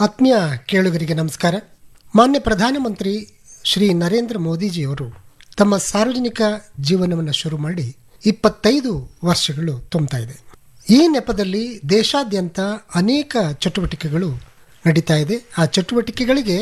ಆತ್ಮೀಯ ಕೇಳುಗರಿಗೆ ನಮಸ್ಕಾರ ಮಾನ್ಯ ಪ್ರಧಾನಮಂತ್ರಿ ಶ್ರೀ ನರೇಂದ್ರ ಮೋದಿಜಿಯವರು ತಮ್ಮ ಸಾರ್ವಜನಿಕ ಜೀವನವನ್ನು ಶುರು ಮಾಡಿ ಇಪ್ಪತ್ತೈದು ವರ್ಷಗಳು ತುಂಬ್ತಾ ಇದೆ ಈ ನೆಪದಲ್ಲಿ ದೇಶಾದ್ಯಂತ ಅನೇಕ ಚಟುವಟಿಕೆಗಳು ನಡೀತಾ ಇದೆ ಆ ಚಟುವಟಿಕೆಗಳಿಗೆ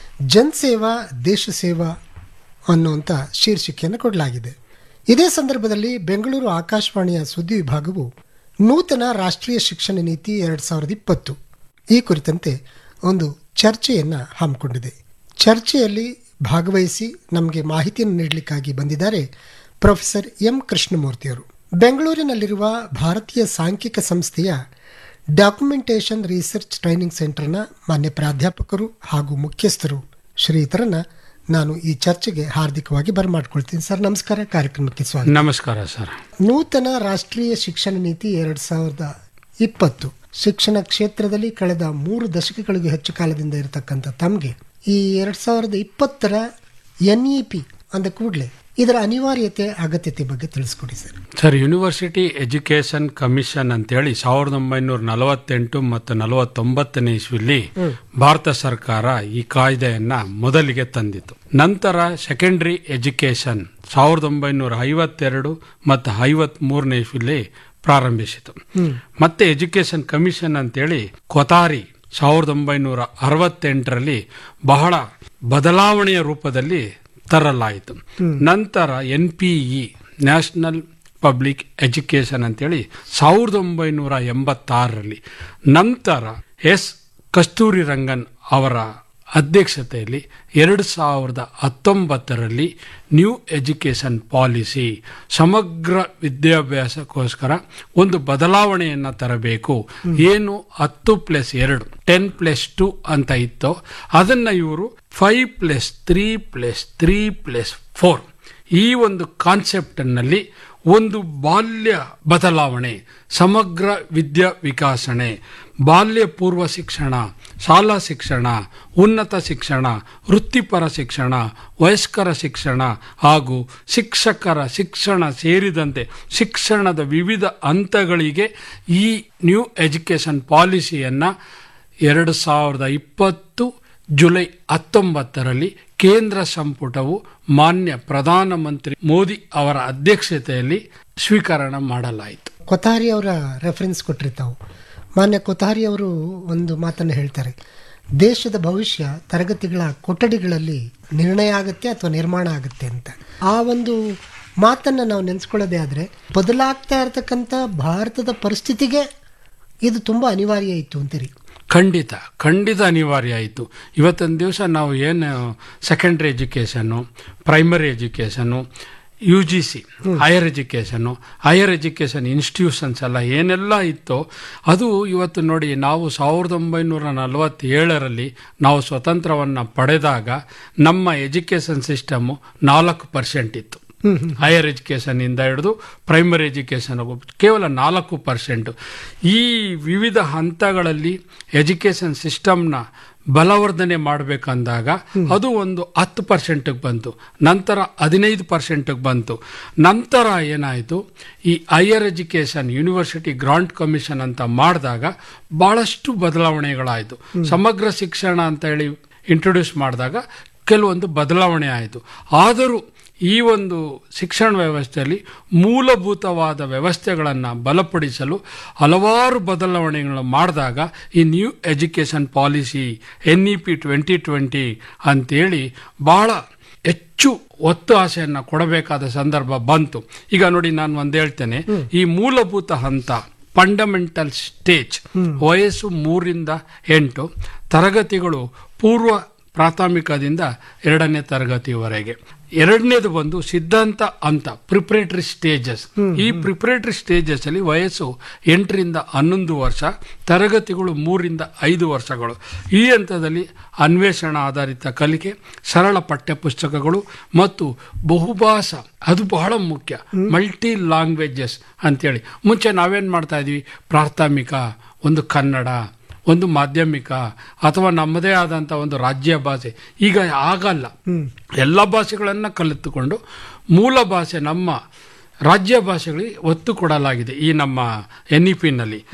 ಜನಸೇವಾ ದೇಶ ಸೇವಾ ಅನ್ನುವಂಥ ಶೀರ್ಷಿಕೆಯನ್ನು ಕೊಡಲಾಗಿದೆ ಇದೇ ಸಂದರ್ಭದಲ್ಲಿ ಬೆಂಗಳೂರು ಆಕಾಶವಾಣಿಯ ಸುದ್ದಿ ವಿಭಾಗವು ನೂತನ ರಾಷ್ಟ್ರೀಯ ಶಿಕ್ಷಣ ನೀತಿ ಎರಡು ಸಾವಿರದ ಇಪ್ಪತ್ತು ಈ ಕುರಿತಂತೆ ಒಂದು ಚರ್ಚೆಯನ್ನು ಹಮ್ಮಿಕೊಂಡಿದೆ ಚರ್ಚೆಯಲ್ಲಿ ಭಾಗವಹಿಸಿ ನಮಗೆ ಮಾಹಿತಿಯನ್ನು ನೀಡಲಿಕ್ಕಾಗಿ ಬಂದಿದ್ದಾರೆ ಪ್ರೊಫೆಸರ್ ಎಂ ಕೃಷ್ಣಮೂರ್ತಿಯವರು ಬೆಂಗಳೂರಿನಲ್ಲಿರುವ ಭಾರತೀಯ ಸಾಂಖ್ಯಿಕ ಸಂಸ್ಥೆಯ ಡಾಕ್ಯುಮೆಂಟೇಷನ್ ರಿಸರ್ಚ್ ಟ್ರೈನಿಂಗ್ ಸೆಂಟರ್ನ ಮಾನ್ಯ ಪ್ರಾಧ್ಯಾಪಕರು ಹಾಗೂ ಮುಖ್ಯಸ್ಥರು ಶ್ರೀಧರನ್ನ ನಾನು ಈ ಚರ್ಚೆಗೆ ಹಾರ್ದಿಕವಾಗಿ ಬರಮಾಡ್ಕೊಳ್ತೀನಿ ಸರ್ ನಮಸ್ಕಾರ ಕಾರ್ಯಕ್ರಮಕ್ಕೆ ಸ್ವಾಗತ ನಮಸ್ಕಾರ ಸರ್ ನೂತನ ರಾಷ್ಟ್ರೀಯ ಶಿಕ್ಷಣ ನೀತಿ ಎರಡ್ ಸಾವಿರದ ಇಪ್ಪತ್ತು ಶಿಕ್ಷಣ ಕ್ಷೇತ್ರದಲ್ಲಿ ಕಳೆದ ಮೂರು ದಶಕಗಳಿಗೂ ಹೆಚ್ಚು ಕಾಲದಿಂದ ಇರತಕ್ಕಂಥ ತಮಗೆ ಈ ಎರಡ್ ಸಾವಿರದ ಇಪ್ಪತ್ತರ ಎನ್ ಇ ಪಿ ಅಂದ ಕೂಡಲೇ ಇದರ ಅನಿವಾರ್ಯತೆ ಅಗತ್ಯತೆ ಬಗ್ಗೆ ತಿಳಿಸ್ಕೊಡಿ sir sir university education commission ಅಂತೇಳಿ ಸಾವಿರದ ಒಂಬೈನೂರ ನಲವತ್ತೆಂಟು ಮತ್ತು ನಲವತ್ತೊಂಬತ್ತನೇ ಇಸ್ವಿಲಿ ಭಾರತ ಸರ್ಕಾರ ಈ ಕಾಯ್ದೆಯನ್ನ ಮೊದಲಿಗೆ ತಂದಿತು ನಂತರ ಸೆಕೆಂಡರಿ ಎಜುಕೇಶನ್ ಸಾವಿರದ ಒಂಬೈನೂರ ಐವತ್ತೆರಡು ಮತ್ತು ಐವತ್ ಮೂರನೇ ಇಸ್ವಿಲಿ ಪ್ರಾರಂಭಿಸಿತು ಮತ್ತೆ ಎಜುಕೇಶನ್ ಕಮಿಷನ್ ಅಂತೇಳಿ ಕೊತಾರಿ ಸಾವಿರದ ಒಂಬೈನೂರ ಅರವತ್ತೆಂಟರಲ್ಲಿ ಬಹಳ ಬದಲಾವಣೆಯ ರೂಪದಲ್ಲಿ ತರಲಾಯಿತು ನಂತರ N P E national public education ಅಂತೇಳಿ ಸಾವಿರದ ಒಂಬೈನೂರ ಎಂಬತ್ತಾರರಲ್ಲಿ ನಂತರ ಎಸ್ ಕಸ್ತೂರಿ ರಂಗನ್ ಅವರ ಅಧ್ಯಕ್ಷತೆಯಲ್ಲಿ ಎರಡು ಸಾವಿರದ ಹತ್ತೊಂಬತ್ತರಲ್ಲಿ ನ್ಯೂ ಎಜುಕೇಶನ್ ಪಾಲಿಸಿ ಸಮಗ್ರ ವಿದ್ಯಾಭ್ಯಾಸಕ್ಕೋಸ್ಕರ ಒಂದು ಬದಲಾವಣೆಯನ್ನು ತರಬೇಕು ಏನು ಹತ್ತು ಪ್ಲಸ್ ಎರಡು ಟೆನ್ ಪ್ಲಸ್ ಟು ಅಂತ ಇತ್ತು ಅದನ್ನ ಇವರು five plus three plus three plus four ಈ ಒಂದು ಕಾನ್ಸೆಪ್ಟ್ನಲ್ಲಿ ಒಂದು ಬಾಲ್ಯ ಬದಲಾವಣೆ ಸಮಗ್ರ ವಿದ್ಯಾ ವಿಕಾಸಣೆ ಬಾಲ್ಯ ಪೂರ್ವ ಶಿಕ್ಷಣ ಶಾಲಾ ಶಿಕ್ಷಣ ಉನ್ನತ ಶಿಕ್ಷಣ ವೃತ್ತಿಪರ ಶಿಕ್ಷಣ ವಯಸ್ಕರ ಶಿಕ್ಷಣ ಹಾಗೂ ಶಿಕ್ಷಕರ ಶಿಕ್ಷಣ ಸೇರಿದಂತೆ ಶಿಕ್ಷಣದ ವಿವಿಧ ಹಂತಗಳಿಗೆ ಈ ನ್ಯೂ ಎಜುಕೇಶನ್ ಪಾಲಿಸಿಯನ್ನು ಎರಡು ಸಾವಿರದ ಇಪ್ಪತ್ತು ಜುಲೈ ಹತ್ತೊಂಬತ್ತರಲ್ಲಿ ಕೇಂದ್ರ ಸಂಪುಟವು ಮಾನ್ಯ ಪ್ರಧಾನಮಂತ್ರಿ ಮೋದಿ ಅವರ ಅಧ್ಯಕ್ಷತೆಯಲ್ಲಿ ಸ್ವೀಕರಣ ಮಾಡಲಾಯಿತು ಕೊತಾರಿ ಅವರ ರೆಫರೆನ್ಸ್ ಕೊಟ್ಟಿರ್ತಾವು ಮಾನ್ಯ ಕೊತಾರಿ ಅವರು ಒಂದು ಮಾತನ್ನು ಹೇಳ್ತಾರೆ ದೇಶದ ಭವಿಷ್ಯ ತರಗತಿಗಳ ಕೊಠಡಿಗಳಲ್ಲಿ ನಿರ್ಣಯ ಆಗುತ್ತೆ ಅಥವಾ ನಿರ್ಮಾಣ ಆಗುತ್ತೆ ಅಂತ ಆ ಒಂದು ಮಾತನ್ನು ನಾವು ನೆನೆಸ್ಕೊಳ್ಳೋದೇ ಆದರೆ ಬದಲಾಗ್ತಾ ಇರತಕ್ಕಂಥ ಭಾರತದ ಪರಿಸ್ಥಿತಿಗೆ ಇದು ತುಂಬ ಅನಿವಾರ್ಯ ಇತ್ತು ಅಂತೀರಿ ಖಂಡಿತ ಖಂಡಿತ ಅನಿವಾರ್ಯ ಆಯಿತು ಇವತ್ತಿನ ದಿವಸ ನಾವು ಏನು ಸೆಕೆಂಡ್ರಿ ಎಜುಕೇಷನ್ನು ಪ್ರೈಮರಿ ಎಜುಕೇಷನ್ನು ಯು ಜಿ ಸಿ ಹೈಯರ್ ಎಜುಕೇಷನ್ನು ಹೈಯರ್ ಎಜುಕೇಷನ್ ಇನ್ಸ್ಟಿಟ್ಯೂಷನ್ಸ್ ಎಲ್ಲ ಏನೆಲ್ಲ ಇತ್ತೋ ಅದು ಇವತ್ತು ನೋಡಿ ನಾವು ಸಾವಿರದ ಒಂಬೈನೂರ ನಲವತ್ತೇಳರಲ್ಲಿ ನಾವು ಸ್ವತಂತ್ರವನ್ನು ಪಡೆದಾಗ ನಮ್ಮ ಎಜುಕೇಷನ್ ಸಿಸ್ಟಮು ನಾಲ್ಕು ಪರ್ಸೆಂಟ್ ಇತ್ತು ಹೈಯರ್ ಎಜುಕೇಷನ್ ಇಂದ ಹಿಡಿದು ಪ್ರೈಮರಿ ಎಜುಕೇಷನ್ ಕೇವಲ ನಾಲ್ಕು ಪರ್ಸೆಂಟ್ ಈ ವಿವಿಧ ಹಂತಗಳಲ್ಲಿ ಎಜುಕೇಷನ್ ಸಿಸ್ಟಮ್ನ ಬಲವರ್ಧನೆ ಮಾಡಬೇಕಂದಾಗ ಅದು ಒಂದು ಹತ್ತು ಪರ್ಸೆಂಟಿಗೆ ಬಂತು ನಂತರ ಹದಿನೈದು ಪರ್ಸೆಂಟಿಗೆ ಬಂತು ನಂತರ ಏನಾಯಿತು ಈ higher education university grant commission ಅಂತ ಮಾಡಿದಾಗ ಬಹಳಷ್ಟು ಬದಲಾವಣೆಗಳಾಯಿತು ಸಮಗ್ರ ಶಿಕ್ಷಣ ಅಂತ ಹೇಳಿ ಇಂಟ್ರೊಡ್ಯೂಸ್ ಮಾಡಿದಾಗ ಕೆಲವೊಂದು ಬದಲಾವಣೆ ಆಯಿತು ಆದರೂ ಈ ಒಂದು ಶಿಕ್ಷಣ ವ್ಯವಸ್ಥೆಯಲ್ಲಿ ಮೂಲಭೂತವಾದ ವ್ಯವಸ್ಥೆಗಳನ್ನು ಬಲಪಡಿಸಲು ಹಲವಾರು ಬದಲಾವಣೆಗಳನ್ನು ಮಾಡಿದಾಗ ಈ new education policy N E P twenty twenty ಅಂತೇಳಿ ಬಹಳ ಹೆಚ್ಚು ಒತ್ತು ಆಸೆಯನ್ನು ಕೊಡಬೇಕಾದ ಸಂದರ್ಭ ಬಂತು ಈಗ ನೋಡಿ ನಾನು ಒಂದು ಹೇಳ್ತೇನೆ ಈ ಮೂಲಭೂತ ಹಂತ ಫಂಡಮೆಂಟಲ್ ಸ್ಟೇಜ್ ವಯಸ್ಸು ಮೂರಿಂದ ಎಂಟು ತರಗತಿಗಳು ಪೂರ್ವ ಪ್ರಾಥಮಿಕದಿಂದ ಎರಡನೇ ತರಗತಿವರೆಗೆ ಎರಡನೇದು ಬಂದು ಸಿದ್ಧಾಂತ ಹಂತ ಪ್ರಿಪರೇಟರಿ ಸ್ಟೇಜಸ್ ಈ ಪ್ರಿಪರೇಟರಿ ಸ್ಟೇಜಸ್ ಅಲ್ಲಿ ವಯಸ್ಸು ಎಂಟರಿಂದ ಹನ್ನೊಂದು ವರ್ಷ ತರಗತಿಗಳು ಮೂರಿಂದ ಐದು ವರ್ಷಗಳು ಈ ಹಂತದಲ್ಲಿ ಅನ್ವೇಷಣ ಆಧಾರಿತ ಕಲಿಕೆ ಸರಳ ಪಠ್ಯಪುಸ್ತಕಗಳು ಮತ್ತು ಬಹುಭಾಷಾ ಅದು ಬಹಳ ಮುಖ್ಯ ಮಲ್ಟಿ ಲ್ಯಾಂಗ್ವೇಜಸ್ ಅಂತೇಳಿ ಮುಂಚೆ ನಾವೇನು ಮಾಡ್ತಾ ಇದ್ವಿ ಪ್ರಾಥಮಿಕ ಒಂದು ಕನ್ನಡ ಒಂದು ಮಾಧ್ಯಮಿಕ ಅಥವಾ ನಮ್ಮದೇ ಆದಂಥ ಒಂದು ರಾಜ್ಯ ಭಾಷೆ ಈಗ ಆಗಲ್ಲ ಎಲ್ಲ ಭಾಷೆಗಳನ್ನ ಕಲಿತುಕೊಂಡು ಮೂಲ ಭಾಷೆ ನಮ್ಮ ರಾಜ್ಯ ಭಾಷೆಗಳಿಗೆ ಒತ್ತು ಕೊಡಲಾಗಿದೆ ಈ ನಮ್ಮ ಎನ್ ಇ ಪಿನಲ್ಲಿ